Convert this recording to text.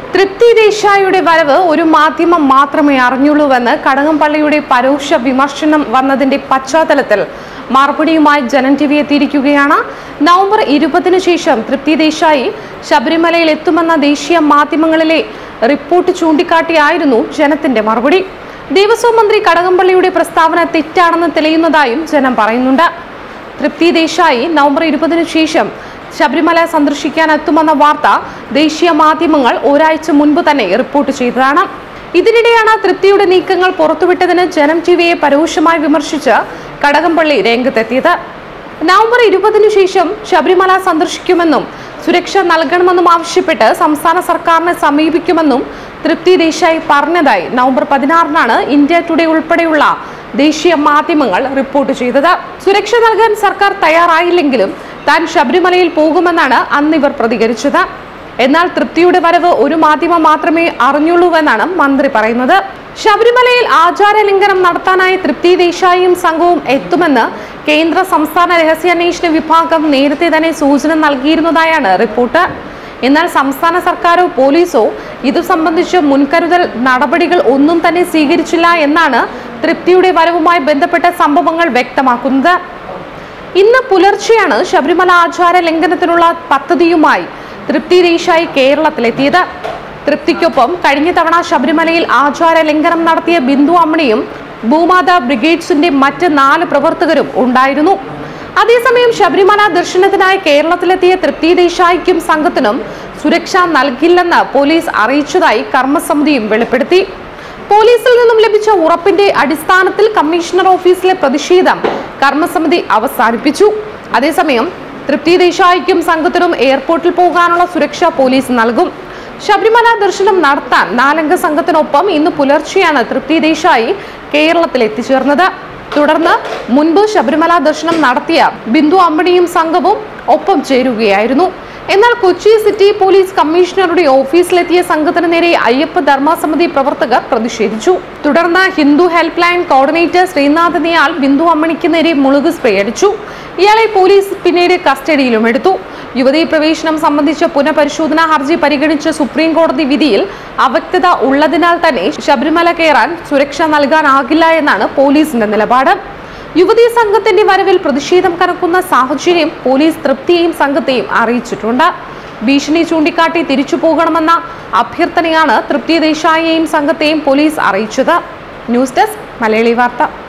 തൃപ്തി ദേശായിയുടെ വരവ് ഒരു മാധ്യമം മാത്രമേ അറിഞ്ഞുള്ളൂവെന്ന് കടകംപള്ളിയുടെ പരോക്ഷ വിമർശനം വന്നതിന്റെ പശ്ചാത്തലത്തിൽ മറുപടിയുമായി ജനം ടി വി എത്തിയിരിക്കുകയാണ് നവംബർ ഇരുപതിനു ശേഷം തൃപ്തി ദേശായി ശബരിമലയിൽ എത്തുമെന്ന ദേശീയ മാധ്യമങ്ങളിലെ റിപ്പോർട്ട് ചൂണ്ടിക്കാട്ടിയായിരുന്നു ജനത്തിന്റെ മറുപടി ദേവസ്വം മന്ത്രി കടകംപള്ളിയുടെ പ്രസ്താവന തെറ്റാണെന്ന് തെളിയുന്നതായും ജനം പറയുന്നുണ്ട് തൃപ്തി ദേശായി നവംബർ ഇരുപതിനു ശേഷം ശബരിമല സന്ദർശിക്കാൻ എത്തുമെന്ന വാർത്ത ദേശീയ മാധ്യമങ്ങൾ ഒരാഴ്ച മുൻപ് തന്നെ റിപ്പോർട്ട് ചെയ്തതാണ് ഇതിനിടെയാണ് തൃപ്തിയുടെ നീക്കങ്ങൾ പുറത്തുവിട്ടതിന് ജനം ടിവിയെ പരോക്ഷമായി വിമർശിച്ച് കടകംപള്ളി രംഗത്തെത്തിയത് നവംബർ ഇരുപതിനു ശേഷം ശബരിമല സന്ദർശിക്കുമെന്നും സുരക്ഷ നൽകണമെന്നും ആവശ്യപ്പെട്ട് സംസ്ഥാന സർക്കാരിനെ സമീപിക്കുമെന്നും തൃപ്തി ദേശായി പറഞ്ഞതായി നവംബർ പതിനാറിനാണ് ഇന്ത്യ ടുഡേ ഉൾപ്പെടെയുള്ള ദേശീയ മാധ്യമങ്ങൾ റിപ്പോർട്ട് ചെയ്തത് സുരക്ഷ നൽകാൻ സർക്കാർ തയ്യാറായില്ലെങ്കിലും താൻ ശബരിമലയിൽ പോകുമെന്നാണ് അന്ന് ഇവർ പ്രതികരിച്ചത് എന്നാൽ തൃപ്തിയുടെ വരവ് ഒരു മാധ്യമം മാത്രമേ അറിഞ്ഞുള്ളൂവെന്നാണ് മന്ത്രി പറയുന്നത് ശബരിമലയിൽ ആചാര ലംഘനം നടത്താനായി തൃപ്തി ദേശായിയും സംഘവും എത്തുമെന്ന് കേന്ദ്ര സംസ്ഥാന രഹസ്യാന്വേഷണ വിഭാഗം നേരത്തെ തന്നെ സൂചന നൽകിയിരുന്നതായാണ് റിപ്പോർട്ട് എന്നാൽ സംസ്ഥാന സർക്കാരോ പോലീസോ ഇതു സംബന്ധിച്ച് മുൻകരുതൽ നടപടികൾ ഒന്നും തന്നെ സ്വീകരിച്ചില്ല എന്നാണ് തൃപ്തിയുടെ വരവുമായി ബന്ധപ്പെട്ട സംഭവങ്ങൾ വ്യക്തമാക്കുന്നത് ഇന്ന് പുലർച്ചെയാണ് ശബരിമല ആചാര ലംഘനത്തിനുള്ള പദ്ധതിയുമായി തൃപ്തി ദേശായി കേരളത്തിലെത്തിയത് തൃപ്തിക്കൊപ്പം കഴിഞ്ഞ തവണ ശബരിമലയിൽ ആചാര ലംഘനം നടത്തിയ ബിന്ദു അമ്മണിയും ഭൂമാത ബ്രിഗേഡ്സിന്റെ മറ്റ് നാല് പ്രവർത്തകരും ഉണ്ടായിരുന്നു അതേസമയം ശബരിമല ദർശനത്തിനായി കേരളത്തിലെത്തിയ തൃപ്തി ദേശായിക്കും സംഘത്തിനും സുരക്ഷ നൽകില്ലെന്ന് പോലീസ് അറിയിച്ചതായി കർമ്മസമിതിയും വെളിപ്പെടുത്തി പോലീസിൽ നിന്നും ലഭിച്ച ഉറപ്പിന്റെ അടിസ്ഥാനത്തിൽ കമ്മീഷണർ ഓഫീസിലെ പ്രതിഷേധം കർമ്മസമിതി അവസാനിപ്പിച്ചു അതേസമയം തൃപ്തി ദേശായിക്കും സംഘത്തിനും എയർപോർട്ടിൽ പോകാനുള്ള സുരക്ഷ പോലീസ് നൽകും ശബരിമല ദർശനം നടത്താൻ നാലംഗ സംഘത്തിനൊപ്പം ഇന്ന് പുലർച്ചെയാണ് തൃപ്തി ദേശായി കേരളത്തിൽ എത്തിച്ചേർന്നത് തുടർന്ന് മുൻപ് ശബരിമല ദർശനം നടത്തിയ ബിന്ദു അമ്പണിയും സംഘവും ഒപ്പം ചേരുകയായിരുന്നു എന്നാൽ കൊച്ചി സിറ്റി പോലീസ് കമ്മീഷണറുടെ ഓഫീസിലെത്തിയ സംഘത്തിന് നേരെ അയ്യപ്പ ധർമ്മസമിതി പ്രവർത്തകർ പ്രതിഷേധിച്ചു തുടർന്ന് Hindu help line coordinator Sreenath നിയാൽ ബിന്ദു അമ്മണിക്ക് നേരെ മുളുക് സ്പ്രേ അടിച്ചു ഇയാളെ പോലീസ് പിന്നീട് കസ്റ്റഡിയിലും എടുത്തു യുവതീ പ്രവേശനം സംബന്ധിച്ച പുനഃപരിശോധനാ ഹർജി പരിഗണിച്ച സുപ്രീം കോടതി വിധിയിൽ അവ്യക്തത ഉള്ളതിനാൽ തന്നെ ശബരിമല കയറാൻ സുരക്ഷ നൽകാനാകില്ല എന്നാണ് പോലീസിന്റെ നിലപാട് യുവതീ സംഘത്തിന്റെ വരവിൽ പ്രതിഷേധം കനക്കുന്ന സാഹചര്യം പോലീസ് തൃപ്തിയെയും സംഘത്തെയും അറിയിച്ചിട്ടുണ്ട് ഭീഷണി ചൂണ്ടിക്കാട്ടി തിരിച്ചു പോകണമെന്ന അഭ്യർത്ഥനയാണ് തൃപ്തി ദേശായിയെയും സംഘത്തെയും പോലീസ് അറിയിച്ചത് ന്യൂസ് ഡെസ്ക് മലയാളി വാർത്ത